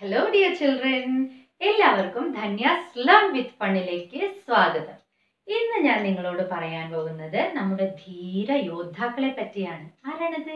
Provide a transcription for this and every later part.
Hello dear children എല്ലാവർക്കും Dhanyas learn with ഫണ്ണിലേക്ക് സ്വാഗതം ഇന്ന് ഞാൻ നിങ്ങളോട് പറയാൻ പോകുന്നത് നമ്മുടെ ധീര യോദ്ധാക്കളെ പറ്റിയാണ് ആരാണത്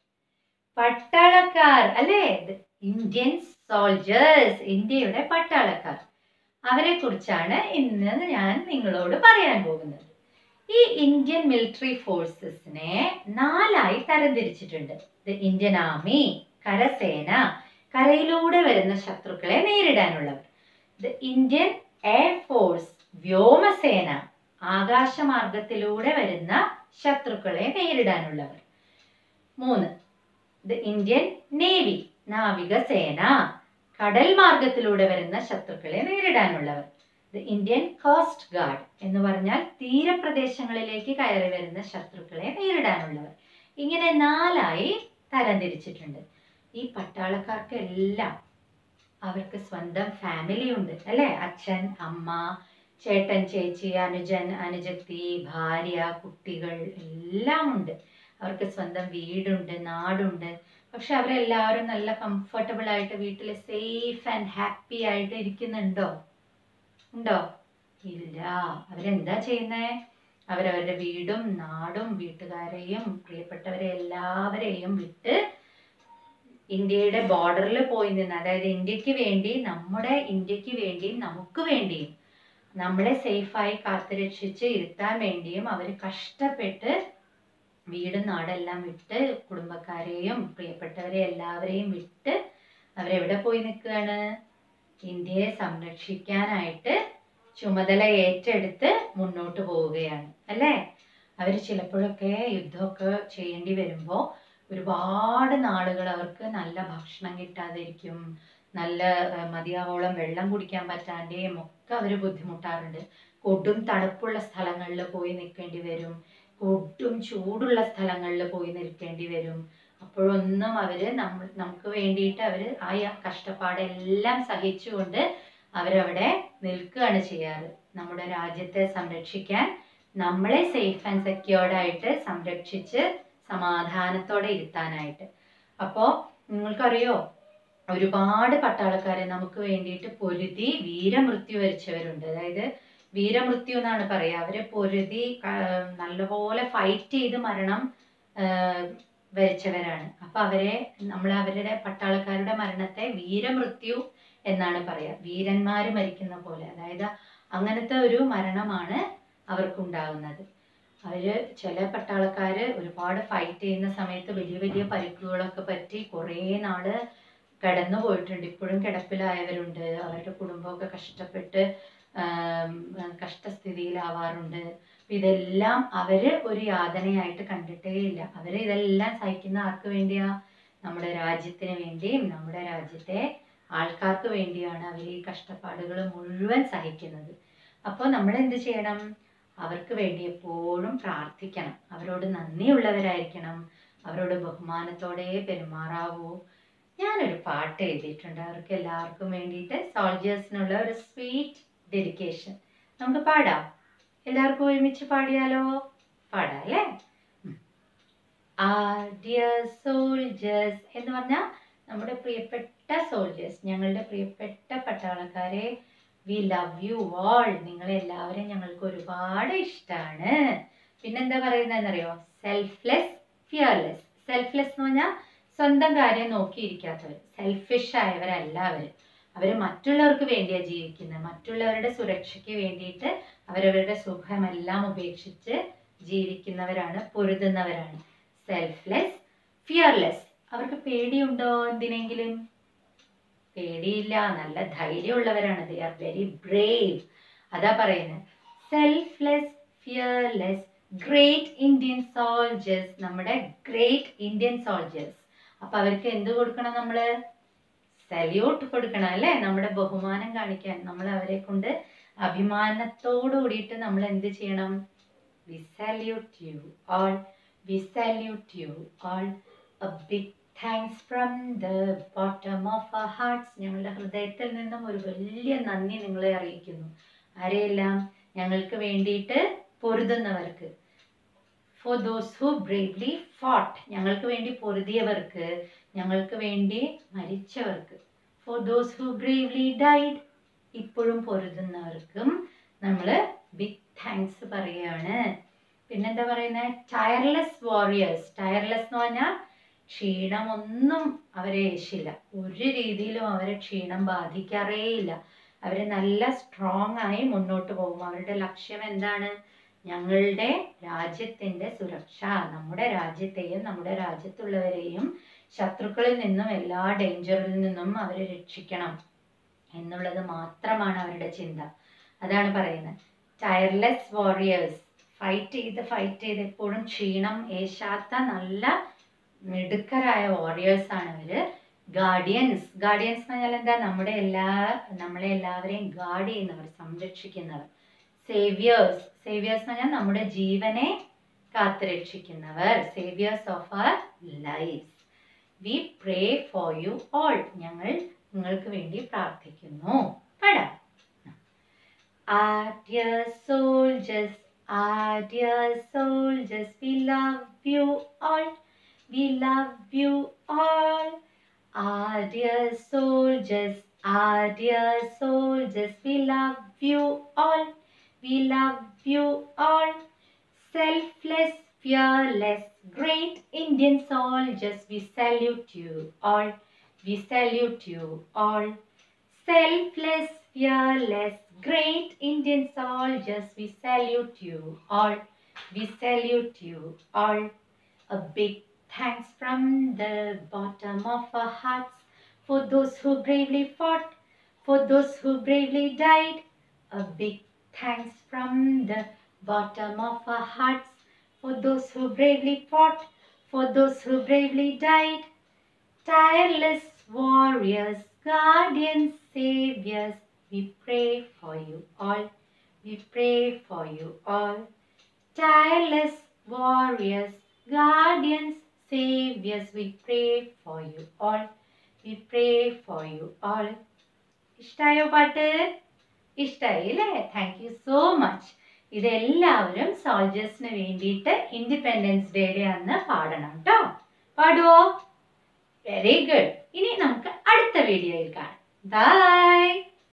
പട്ടാളക്കാർ അല്ലേ ഇന്ത്യൻ സോൾജേഴ്സ് ഇന്ത്യയുടെ പട്ടാളക്കാർ അവരെ കുറിച്ചാണ് ഇന്ന് ഞാൻ നിങ്ങളോട് പറയാൻ പോകുന്നത് ഈ ഇന്ത്യൻ മിലിറ്ററി ഫോഴ്സസിനെ നാലായി തരംതിരിച്ചിട്ടുണ്ട് ദ ഇന്ത്യൻ ആർമി കരസേന കരയിലൂടെ വരുന്ന ശത്രുക്കളെ നേരിടാനുള്ളവർ ദ ഇന്ത്യൻ എയർഫോഴ്സ് വ്യോമസേന ആകാശമാർഗത്തിലൂടെ വരുന്ന ശത്രുക്കളെ നേരിടാനുള്ളവർ മൂന്ന് ദ ഇന്ത്യൻ നേവി നാവികസേന കടൽ മാർഗത്തിലൂടെ വരുന്ന ശത്രുക്കളെ നേരിടാനുള്ളവർ ദ ഇന്ത്യൻ കോസ്റ്റ് ഗാർഡ് എന്ന് പറഞ്ഞാൽ തീരപ്രദേശങ്ങളിലേക്ക് കയറി വരുന്ന ശത്രുക്കളെ നേരിടാനുള്ളവർ ഇങ്ങനെ നാലായി തരംതിരിച്ചിട്ടുണ്ട് ഈ പട്ടാളക്കാർക്ക് എല്ലാം അവർക്ക് സ്വന്തം ഫാമിലി ഉണ്ട് അല്ലെ അച്ഛൻ അമ്മ ചേട്ടൻ ചേച്ചി അനുജൻ അനുജത്തി ഭാര്യ കുട്ടികൾ എല്ലാം ഉണ്ട് അവർക്ക് സ്വന്തം വീടുണ്ട് നാടുണ്ട് പക്ഷെ അവരെല്ലാവരും നല്ല കംഫർട്ടബിൾ ആയിട്ട് വീട്ടിൽ സേഫ് ആൻഡ് ഹാപ്പി ആയിട്ട് ഇരിക്കുന്നുണ്ടോ ഉണ്ടോ ഇല്ല അവരെന്താ ചെയ്യുന്നേ അവരവരുടെ വീടും നാടും വീട്ടുകാരെയും പ്രിയപ്പെട്ടവരെ എല്ലാവരെയും വിട്ട് ഇന്ത്യയുടെ ബോർഡറിൽ പോയി നിന്ന് അതായത് ഇന്ത്യക്ക് വേണ്ടി നമ്മുടെ ഇന്ത്യക്ക് വേണ്ടിയും നമുക്ക് വേണ്ടിയും നമ്മളെ സേഫായി കാത്തുരക്ഷിച്ച് ഇരുത്താൻ വേണ്ടിയും അവർ കഷ്ടപ്പെട്ട് വീടും നാടെല്ലാം വിട്ട് കുടുംബക്കാരെയും പ്രിയപ്പെട്ടവരെ എല്ലാവരെയും വിട്ട് അവരെവിടെ പോയി നിൽക്കുകയാണ് ഇന്ത്യയെ സംരക്ഷിക്കാനായിട്ട് ചുമതല ഏറ്റെടുത്ത് മുന്നോട്ട് പോവുകയാണ് അല്ലേ അവർ ചിലപ്പോഴൊക്കെ യുദ്ധമൊക്കെ ചെയ്യേണ്ടി വരുമ്പോൾ ഒരുപാട് നാളുകൾ അവർക്ക് നല്ല ഭക്ഷണം കിട്ടാതിരിക്കും നല്ല ഏർ, മതിയാവോളം വെള്ളം കുടിക്കാൻ പറ്റാതെയും ഒക്കെ അവർ ബുദ്ധിമുട്ടാറുണ്ട് കൊടും തണുപ്പുള്ള സ്ഥലങ്ങളിൽ പോയി നിൽക്കേണ്ടി വരും കൊടും ചൂടുള്ള സ്ഥലങ്ങളിൽ പോയി നിൽക്കേണ്ടി വരും അപ്പോഴൊന്നും അവര് നമ്മൾ നമുക്ക് വേണ്ടിയിട്ട് അവര് ആ യ- കഷ്ടപ്പാടെല്ലാം സഹിച്ചുകൊണ്ട് അവരവിടെ നിൽക്കുകയാണ് ചെയ്യാറ് നമ്മുടെ രാജ്യത്തെ സംരക്ഷിക്കാൻ നമ്മളെ സേഫ് ആൻഡ് സെക്യൂർഡ് ആയിട്ട് സംരക്ഷിച്ച് സമാധാനത്തോടെ ഇരുത്താനായിട്ട് അപ്പോൾ നിങ്ങൾക്കറിയോ ഒരുപാട് പട്ടാളക്കാരെ നമുക്ക് വേണ്ടിയിട്ട് പൊരുതി വീരമൃത്യു വരിച്ചവരുണ്ട് അതായത് വീരമൃത്യു എന്നാണ് പറയുക അവര് പൊരുതി ആ, നല്ലപോലെ ഫൈറ്റ് ചെയ്ത് മരണം ആ, വരിച്ചവരാണ് അപ്പൊ അവരെ നമ്മൾ അവരുടെ പട്ടാളക്കാരുടെ മരണത്തെ വീരമൃത്യു എന്നാണ് പറയുക വീരന്മാര് മരിക്കുന്ന പോലെ അതായത് അങ്ങനത്തെ ഒരു മരണമാണ് അവർക്കുണ്ടാകുന്നത് അവര് ചില പട്ടാളക്കാര് ഒരുപാട് ഫൈറ്റ് ചെയ്യുന്ന സമയത്ത് വലിയ വലിയ പരിക്കുകളൊക്കെ പറ്റി കുറേ നാള് കിടന്നു പോയിട്ടുണ്ട് ഇപ്പോഴും കിടപ്പിലായവരുണ്ട് അവരുടെ കുടുംബമൊക്കെ കഷ്ടപ്പെട്ട് ആം, കഷ്ടസ്ഥിതിയിലാവാറുണ്ട് അപ്പൊ ഇതെല്ലാം അവര് ഒരു യാതനയായിട്ട് കണ്ടിട്ടേ ഇല്ല അവര് ഇതെല്ലാം സഹിക്കുന്ന ആർക്ക് വേണ്ടിയാ നമ്മുടെ രാജ്യത്തിന് വേണ്ടിയും നമ്മുടെ രാജ്യത്തെ ആൾക്കാർക്ക് വേണ്ടിയാണ് അവർ ഈ കഷ്ടപ്പാടുകൾ മുഴുവൻ സഹിക്കുന്നത് അപ്പോൾ നമ്മൾ എന്ത് ചെയ്യണം അവർക്ക് വേണ്ടി എപ്പോഴും പ്രാർത്ഥിക്കണം അവരോട് നന്ദിയുള്ളവരായിരിക്കണം അവരോട് ബഹുമാനത്തോടെ പെരുമാറാവൂ ഞാനൊരു പാട്ട് എഴുതിയിട്ടുണ്ട് അവർക്ക് എല്ലാവർക്കും വേണ്ടിയിട്ട് സോൾജേഴ്സിനുള്ള ഒരു സ്വീറ്റ് ഡെഡിക്കേഷൻ നമുക്ക് പാടാം എല്ലാവർക്കും ഒരുമിച്ച് പാടിയാലോ പാടാം അല്ലേ ആ ഡിയർ സോൾജേഴ്സ് എന്ന് പറഞ്ഞാൽ നമ്മുടെ പ്രിയപ്പെട്ട സോൾജേഴ്സ് ഞങ്ങളുടെ പ്രിയപ്പെട്ട പട്ടാളക്കാരെ വി ലവ് യു ഓൾ നിങ്ങളെല്ലാവരും ഞങ്ങൾക്ക് ഒരുപാട് ഇഷ്ടമാണ് പിന്നെന്താ പറയുന്നതെന്നറിയോ സെൽഫ്ലെസ് ഫിയർലെസ് സെൽഫ്ലെസ് എന്ന് പറഞ്ഞാൽ സ്വന്തം കാര്യം നോക്കിയിരിക്കാത്തവർ സെൽഫിഷ് ആയവരല്ല അവർ അവർ മറ്റുള്ളവർക്ക് വേണ്ടിയാണ് ജീവിക്കുന്നത് മറ്റുള്ളവരുടെ സുരക്ഷയ്ക്ക് വേണ്ടിയിട്ട് അവരവരുടെ സുഖമെല്ലാം ഉപേക്ഷിച്ച് ജീവിക്കുന്നവരാണ് പൊരുതുന്നവരാണ് സെൽഫ്ലെസ് ഫിയർലെസ് അവർക്ക് പേടിയുണ്ടോ എന്തിനെങ്കിലും പേടിയില്ല നല്ല ധൈര്യമുള്ളവരാണ് ദേ ആർ വെരി ബ്രേവ് അതാ പറയുന്നത് selfless fearless great Indian soldiers നമ്മുടെ ഗ്രേറ്റ് ഇന്ത്യൻ സോൾജേഴ്സ് അപ്പൊ അവർക്ക് എന്ത് കൊടുക്കണം നമ്മള് സല്യൂട്ട് കൊടുക്കണം അല്ലേ നമ്മുടെ ബഹുമാനം കാണിക്കാൻ നമ്മൾ അവരെ കൊണ്ട് അഭിമാനത്തോടു കൂടിയിട്ട് നമ്മൾ എന്ത് ചെയ്യണം we salute you all we salute you all a big thanks from the bottom of our hearts ഞങ്ങളുടെ ഹൃദയത്തിൽ നിന്നും ഒരു വലിയ നന്ദി നിങ്ങളെ അറിയിക്കുന്നു ആരെയെല്ലാം ഞങ്ങൾക്ക് വേണ്ടിയിട്ട് പൊരുതുന്നവർക്ക് for those who bravely fought ഞങ്ങൾക്ക് വേണ്ടി പൊരുതിയവർക്ക് ഞങ്ങൾക്ക് വേണ്ടി മരിച്ചവർക്ക് for those who bravely died ഇപ്പോഴും പൊരുതുന്നവർക്കും നമ്മൾ ബിഗ് താങ്ക്സ് പറയുകയാണ് പിന്നെന്താ പറയുന്നത് ടയർലെസ് വാറിയേഴ്സ് ടയർലെസ് എന്ന് പറഞ്ഞാൽ ക്ഷീണമൊന്നും അവരെ യേശില്ല ഒരു രീതിയിലും അവരെ ക്ഷീണം ബാധിക്കാറേയില്ല അവർ നല്ല സ്ട്രോങ് ആയി മുന്നോട്ട് പോകും അവരുടെ ലക്ഷ്യം എന്താണ് ഞങ്ങളുടെ രാജ്യത്തിൻ്റെ സുരക്ഷ നമ്മുടെ രാജ്യത്തെയും നമ്മുടെ രാജ്യത്തുള്ളവരെയും ശത്രുക്കളിൽ നിന്നും എല്ലാ ഡേഞ്ചറിൽ നിന്നും അവരെ രക്ഷിക്കണം എന്നുള്ളത് മാത്രമാണ് അവരുടെ ചിന്ത അതാണ് പറയുന്നത് ടയർലെസ് വാറിയേഴ്സ് ഫൈറ്റ് ചെയ്ത് ഫൈറ്റ് ചെയ്ത് എപ്പോഴും ക്ഷീണം ഏശാത്ത നല്ല മിടുക്കരായ വാറിയേഴ്സ് ആണ് അവര് ഗാർഡിയൻസ് ഗാർഡിയൻസ് എന്ന് പറഞ്ഞാൽ എന്താ നമ്മുടെ എല്ലാ നമ്മളെ എല്ലാവരെയും ഗാർഡ് ചെയ്യുന്നവർ സംരക്ഷിക്കുന്നവർ സേവിയേഴ്സ് സേവിയേഴ്സ് എന്ന് പറഞ്ഞാൽ നമ്മുടെ ജീവനെ കാത്തുരക്ഷിക്കുന്നവർ saviours of our life we pray for you all ഞങ്ങൾ നിങ്ങൾക്ക് വേണ്ടി പ്രാർത്ഥിക്കുന്നു പാടാം Our dear soldiers, our dear soldiers, we love you all. We love you all. Our dear soldiers, our dear soldiers, we love you all. We love you all. Selfless, fearless, great Indian soldiers, we salute you all. We salute you all. Selfless, fearless, great Indian soldiers, we salute you all. We salute you all. A big thanks from the bottom of our hearts for those who bravely fought, for those who bravely died. A big thanks from the bottom of our hearts for those who bravely fought, for those who bravely died. Tireless warriors, guardians, saviors, we pray for you all. We pray for you all. Tireless warriors, guardians, saviors, we pray for you all. We pray for you all. ഇഷ്ടായോ പാട്ട് ഇഷ്ടായി അല്ലേ thank you so much ഇതെല്ലാവരും സോൾജേഴ്സിന് വേണ്ടിയിട്ട് independence ഡേയുടെ അന്ന് പാടണം കേട്ടോ പാടുവോ വെരി ഗുഡ് ഇനി നമുക്ക് അടുത്ത വീഡിയോയിൽ കാണാം ബൈ